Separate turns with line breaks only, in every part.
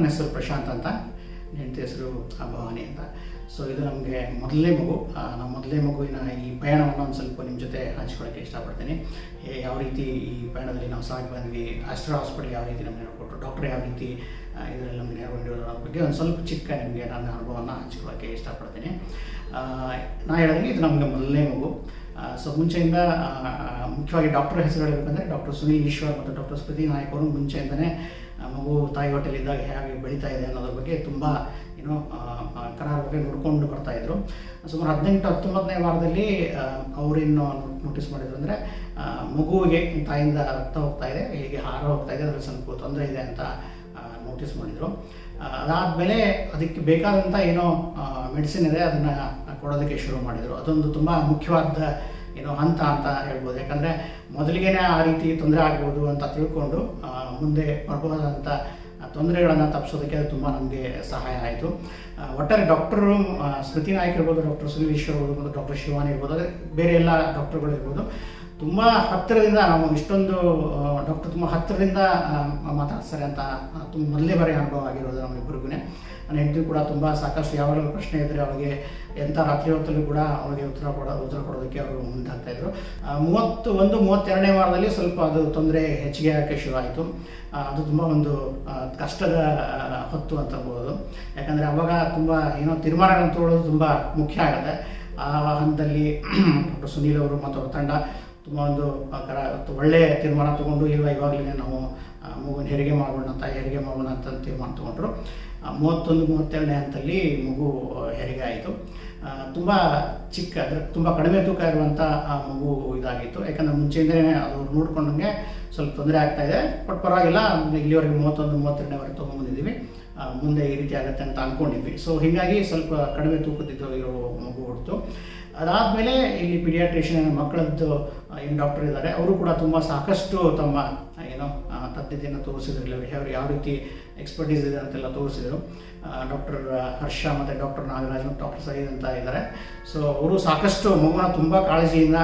ನನ್ನ ಹೆಸರು ಪ್ರಶಾಂತ್ ಅಂತ ಹೆಂಡತಿ ಹೆಸರು ಭವಾನಿ ಅಂತ ಸೊ ಇದು ನಮಗೆ ಮೊದಲನೇ ಮಗು ಆ, ನಮ್ಮ ಮೊದಲನೇ ಮಗುವಿನ ಈ ಪಯಣವನ್ನು ಒಂದು ಸ್ವಲ್ಪ ನಿಮ್ಮ ಜೊತೆ ಹಂಚ್ಕೊಳ್ಳೋಕ್ಕೆ ಇಷ್ಟಪಡ್ತೀನಿ ಹೇ- ಯಾವ ರೀತಿ ಈ ಪಯಣದಲ್ಲಿ ನಾವು ಸಾಗಿ ಬಂದ್ವಿ ಅಸ್ಟ್ರಾ ಹಾಸ್ಪಿಟಲ್ ಯಾವ ರೀತಿ ನಮಗೆ ಹೇಳ್ಕೊಟ್ರು ಡಾಕ್ಟರ್ ಯಾವ ರೀತಿ ಇದರಲ್ಲಿ ನಮಗೆ ನೆರವಾಗಿರೋದ್ರ ಬಗ್ಗೆ ಒಂದು ಸ್ವಲ್ಪ ಚಿಕ್ಕ ನಿಮಗೆ ನನ್ನ ಅನುಭವವನ್ನು ಹಂಚ್ಕೊಳ್ಳೋಕ್ಕೆ ಇಷ್ಟಪಡ್ತೀನಿ ಆ, ನಾ ಹೇಳಿದಂಗೆ ಇದು ನಮಗೆ ಮೊದಲನೇ ಮಗು ಸೊ ಮುಂಚೆಯಿಂದ ಆ, ಆ, ಮುಖ್ಯವಾಗಿ ಡಾಕ್ಟರ್ ಹೆಸರು ಹೇಳಬೇಕಂದ್ರೆ ಡಾಕ್ಟರ್ ಸುನೀಲ್ ಈಶ್ವರ್ ಮತ್ತು ಡಾಕ್ಟರ್ ಸ್ಮೃತಿ ನಾಯಕ್ ಅವರು ಮುಂಚೆಯಿಂದನೇ ಆ, ಮಗು ತಾಯಿ ಹೊಟ್ಟೆಲಿದ್ದಾಗ ಹೇಗೆ ಬೆಳೀತಾ ಇದೆ ಅನ್ನೋದ್ರ ಬಗ್ಗೆ ತುಂಬ ಏನೋ ಕರಾರವಾಗಿ ನೋಡ್ಕೊಂಡು ಬರ್ತಾ ಇದ್ರು ಸುಮಾರು ಹದಿನೆಂಟು ಹತ್ತೊಂಬತ್ತನೇ ವಾರದಲ್ಲಿ ಆ, ಅವರೇನು ನೋಟಿಸ್ ಮಾಡಿದ್ರು ಅಂದರೆ ಮಗುವಿಗೆ ತಾಯಿಯಿಂದ ರಕ್ತ ಹೋಗ್ತಾ ಇದೆ ಹೀಗೆ ಹಾರ ಹೋಗ್ತಾ ಇದೆ ಅದರಲ್ಲಿ ಸ್ವಲ್ಪ ತೊಂದರೆ ಇದೆ ಅಂತ ನೋಟಿಸ್ ಮಾಡಿದರು ಅದಾದಮೇಲೆ ಅದಕ್ಕೆ ಬೇಕಾದಂಥ ಏನೋ ಮೆಡಿಸಿನ್ ಇದೆ ಅದನ್ನು ಕೊಡೋದಕ್ಕೆ ಶುರು ಮಾಡಿದರು ಅದೊಂದು ತುಂಬ ಮುಖ್ಯವಾದ ಏನೋ ಹಂತ ಅಂತ ಹೇಳ್ಬೋದು ಯಾಕಂದರೆ ಮೊದಲಿಗೆನೇ ಆ ರೀತಿ ತೊಂದರೆ ಆಗ್ಬೋದು ಅಂತ ತಿಳ್ಕೊಂಡು ಆ, ಮುಂದೆ ಬರ್ಬೋದಂಥ ತೊಂದರೆಗಳನ್ನು ತಪ್ಪಿಸೋದಕ್ಕೆ ಅದು ತುಂಬ ನಮಗೆ ಸಹಾಯ ಆಯಿತು ಒಟ್ಟಾರೆ ಡಾಕ್ಟರು ಸ್ಮೃತಿ ನಾಯಕ್ ಇರ್ಬೋದು ಡಾಕ್ಟರ್ ಸುನೀಲ್ ಈಶ್ವರ್ ಇರ್ಬೋದು ಮತ್ತು ಡಾಕ್ಟರ್ ಶಿವಾನಿ ಇರ್ಬೋದು ಅದೇ ಬೇರೆ ಎಲ್ಲ ಡಾಕ್ಟರ್ಗಳು ಇರ್ಬೋದು ತುಂಬ ಹತ್ತಿರದಿಂದ ನಾವು ಇಷ್ಟೊಂದು ಡಾಕ್ಟರ್ ತುಂಬ ಹತ್ತಿರದಿಂದ ಆ, ಮಾತಾಡ್ತಾರೆ ಅಂತ ಆ, ತುಂಬ ಮೊದಲೇ ಬಾರಿ ಅನುಭವ ಆಗಿರೋದು ನಮ್ಮಿಬ್ಬರಿಗೂ ನನ್ನ ಹೆಂಡತಿ ಕೂಡ ತುಂಬ ಸಾಕಷ್ಟು ಯಾವಾಗಲೂ ಪ್ರಶ್ನೆ ಇದ್ದರೆ ಅವಳಿಗೆ ಎಂಥ ರಾತ್ರಿ ಹೊತ್ತಲ್ಲೂ ಕೂಡ ಅವಳಿಗೆ ಉತ್ತರ ಕೊಡೋ ಉತ್ತರ ಕೊಡೋದಕ್ಕೆ ಅವರು ಮುಂದಾಗ್ತಾ ಇದ್ರು ಆ, ಮೂವತ್ತು ಒಂದು ಮೂವತ್ತೆರಡನೇ ವಾರದಲ್ಲಿ ಸ್ವಲ್ಪ ಅದು ತೊಂದರೆ ಹೆಚ್ಚಿಗೆ ಆಗೋಕ್ಕೆ ಶುರು ಆಯಿತು ಅದು ತುಂಬ ಒಂದು ಆ, ಕಷ್ಟದ ಆ, ಹೊತ್ತು ಅಂತ ಅನ್ಬೋದು ಯಾಕಂದರೆ ಅವಾಗ ತುಂಬ ಏನೋ ತೀರ್ಮಾನಗಳನ್ನು ತಗೊಳ್ಳೋದು ತುಂಬ ಮುಖ್ಯ ಆಗುತ್ತೆ ಆ ಹಂತದಲ್ಲಿ ಡಾಕ್ಟರ್ ಸುನೀಲ್ ಅವರು ಮತ್ತು ಅವ್ರ ತಂಡ ತುಂಬ ಒಂದು ಆ, ಕರ ಒಳ್ಳೆಯ ತೀರ್ಮಾನ ತಗೊಂಡು ಇಲ್ಲ ಇವಾಗಲೇ ನಾವು ಆ, ಮಗುವಿನ ಹೆರಿಗೆ ಮಾಡೋಣ ತಾಯಿ ಹೆರಿಗೆ ಮಾಡೋಣ ಅಂತ ತೀರ್ಮಾನ ತಗೊಂಡ್ರು ಆ, ಮೂವತ್ತೊಂದು ಮೂವತ್ತೆರಡನೇ ಹಂತದಲ್ಲಿ ಮಗು ಆ, ಹೆರಿಗೆ ಆಯಿತು ತುಂಬ ಚಿಕ್ಕ ಅಂದರೆ ತುಂಬ ಕಡಿಮೆ ತೂಕ ಇರುವಂಥ ಆ ಮಗು ಇದಾಗಿತ್ತು ಯಾಕಂದರೆ ಮುಂಚೆಯಿಂದಲೇ ಅದು ನೋಡ್ಕೊಂಡಂಗೆ ಸ್ವಲ್ಪ ತೊಂದರೆ ಆಗ್ತಾ ಇದೆ ಬಟ್ ಪರವಾಗಿಲ್ಲ ಇಲ್ಲಿವರೆಗೆ ಮೂವತ್ತೊಂದು ಮೂವತ್ತೆರಡನೇವರೆಗೆ ತೊಗೊಂಬಂದಿದ್ದೀವಿ ಆ, ಮುಂದೆ ಈ ರೀತಿ ಆಗುತ್ತೆ ಅಂತ ಅಂದ್ಕೊಂಡಿದ್ವಿ ಸೊ ಹೀಗಾಗಿ ಸ್ವಲ್ಪ ಕಡಿಮೆ ತೂಕದಿದ್ದು ಇರೋ ಮಗು ಹುಡ್ತು ಅದಾದಮೇಲೆ ಇಲ್ಲಿ ಪಿಡಿಯಾಟ್ರಿಷಿಯನ್ ಮಕ್ಕಳದ್ದು ಏನು ಡಾಕ್ಟರ್ ಇದ್ದಾರೆ ಅವರು ಕೂಡ ತುಂಬ ಸಾಕಷ್ಟು ತಮ್ಮ ಆ, ಏನೋ ಆ, ತಜ್ಞತೆಯನ್ನು ತೋರಿಸಿದ್ರು ಇಲ್ಲಿ ಅವ್ರು ಯಾವ ರೀತಿ ಎಕ್ಸ್ಪರ್ಟೀಸ್ ಇದೆ ಅಂತೆಲ್ಲ ತೋರಿಸಿದರು ಡಾಕ್ಟರ್ ಹರ್ಷ ಮತ್ತು ಡಾಕ್ಟರ್ ನಾಗರಾಜ್ ಮತ್ತು ಡಾಕ್ಟರ್ ಸಯೀದ್ ಅಂತ ಇದ್ದಾರೆ ಸೊ ಅವರು ಸಾಕಷ್ಟು ಮಗುನ ತುಂಬ ಕಾಳಜಿಯಿಂದ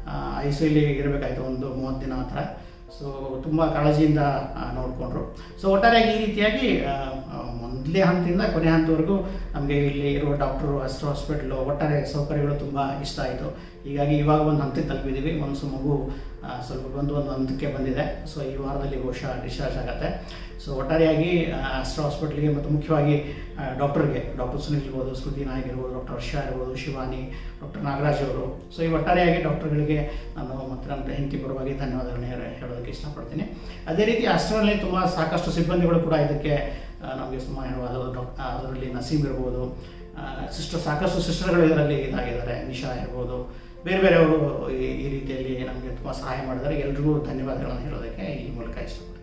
ಐ ಸಿ ಯುಲಿ ಇರಬೇಕಾಯ್ತು ಒಂದು ಮೂವತ್ತು ದಿನ ಹತ್ರ ಸೊ ತುಂಬ ಕಾಳಜಿಯಿಂದ ಆ, ನೋಡಿಕೊಂಡ್ರು ಸೊ ಒಟ್ಟಾರೆಯಾಗಿ ಈ ರೀತಿಯಾಗಿ ಆ, ಆ, ಮೊದಲನೇ ಹಂತದಿಂದ ಕೊನೆ ಹಂತವರೆಗೂ ನಮಗೆ ಇಲ್ಲಿ ಇರುವ ಡಾಕ್ಟ್ರು ಅಸ್ಟ್ರೋ ಹಾಸ್ಪಿಟ್ಲು ಒಟ್ಟಾರೆ ಸೌಕರ್ಯಗಳು ತುಂಬ ಇಷ್ಟ ಆಯಿತು ಹೀಗಾಗಿ ಇವಾಗ ಒಂದು ಹಂತಕ್ಕೆ ತಲುಪಿದ್ದೀವಿ ಒಂದು ಮಗು ಆ, ಸ್ವಲ್ಪ ಬಂದು ಒಂದು ಹಂತಕ್ಕೆ ಬಂದಿದೆ ಸೊ ಈ ವಾರದಲ್ಲಿ ಬಹುಶಃ ಡಿಸ್ಚಾರ್ಜ್ ಆಗುತ್ತೆ ಸೊ ಒಟ್ಟಾರೆಯಾಗಿ ಅಸ್ಟ್ರೋ ಹಾಸ್ಪಿಟ್ಲಿಗೆ ಮತ್ತು ಮುಖ್ಯವಾಗಿ ಆ, ಡಾಕ್ಟರ್ಗೆ ಡಾಕ್ಟರ್ ಸುನಿಲ್ ಇರ್ಬೋದು ಸ್ಮೃತಿ ನಾಯಕ್ ಇರ್ಬೋದು ಡಾಕ್ಟರ್ ಹರ್ಷ ಇರ್ಬೋದು ಶಿವಾನಿ ಡಾಕ್ಟರ್ ನಾಗರಾಜ್ ಅವರು ಸೊ ಈ ಒಟ್ಟಾರೆಯಾಗಿ ಡಾಕ್ಟರ್ಗಳಿಗೆ ನಾನು ಮತ್ತು ನನ್ನ ಹೆಂಡತಿ ಪರವಾಗಿ ಧನ್ಯವಾದಗಳನ್ನ ಹೇಳ- ಹೇಳೋದಕ್ಕೆ ಇಷ್ಟಪಡ್ತೀನಿ ಅದೇ ರೀತಿ ಅಷ್ಟರಲ್ಲಿ ತುಂಬ ಸಾಕಷ್ಟು ಸಿಬ್ಬಂದಿಗಳು ಕೂಡ ಇದಕ್ಕೆ ಆ, ನಮಗೆ ಸುಮಾರು ಹೇಳುವ ಡಾಕ್ ಅದರಲ್ಲಿ ನಸೀಮ್ ಇರ್ಬೋದು ಸಿಸ್ಟರ್ ಸಾಕಷ್ಟು ಸಿಸ್ಟರ್ಗಳು ಇದರಲ್ಲಿ ಇದಾಗಿದ್ದಾರೆ ನಿಶಾ ಇರ್ಬೋದು ಬೇರೆ ಬೇರೆಯವರು ಈ ಈ ರೀತಿಯಲ್ಲಿ ನಮಗೆ ತುಂಬ ಸಹಾಯ ಮಾಡಿದ್ದಾರೆ ಎಲ್ರಿಗೂ ಧನ್ಯವಾದಗಳನ್ನು ಹೇಳೋದಕ್ಕೆ ಈ ಮೂಲಕ ಇಷ್ಟಪಡ್ತೀನಿ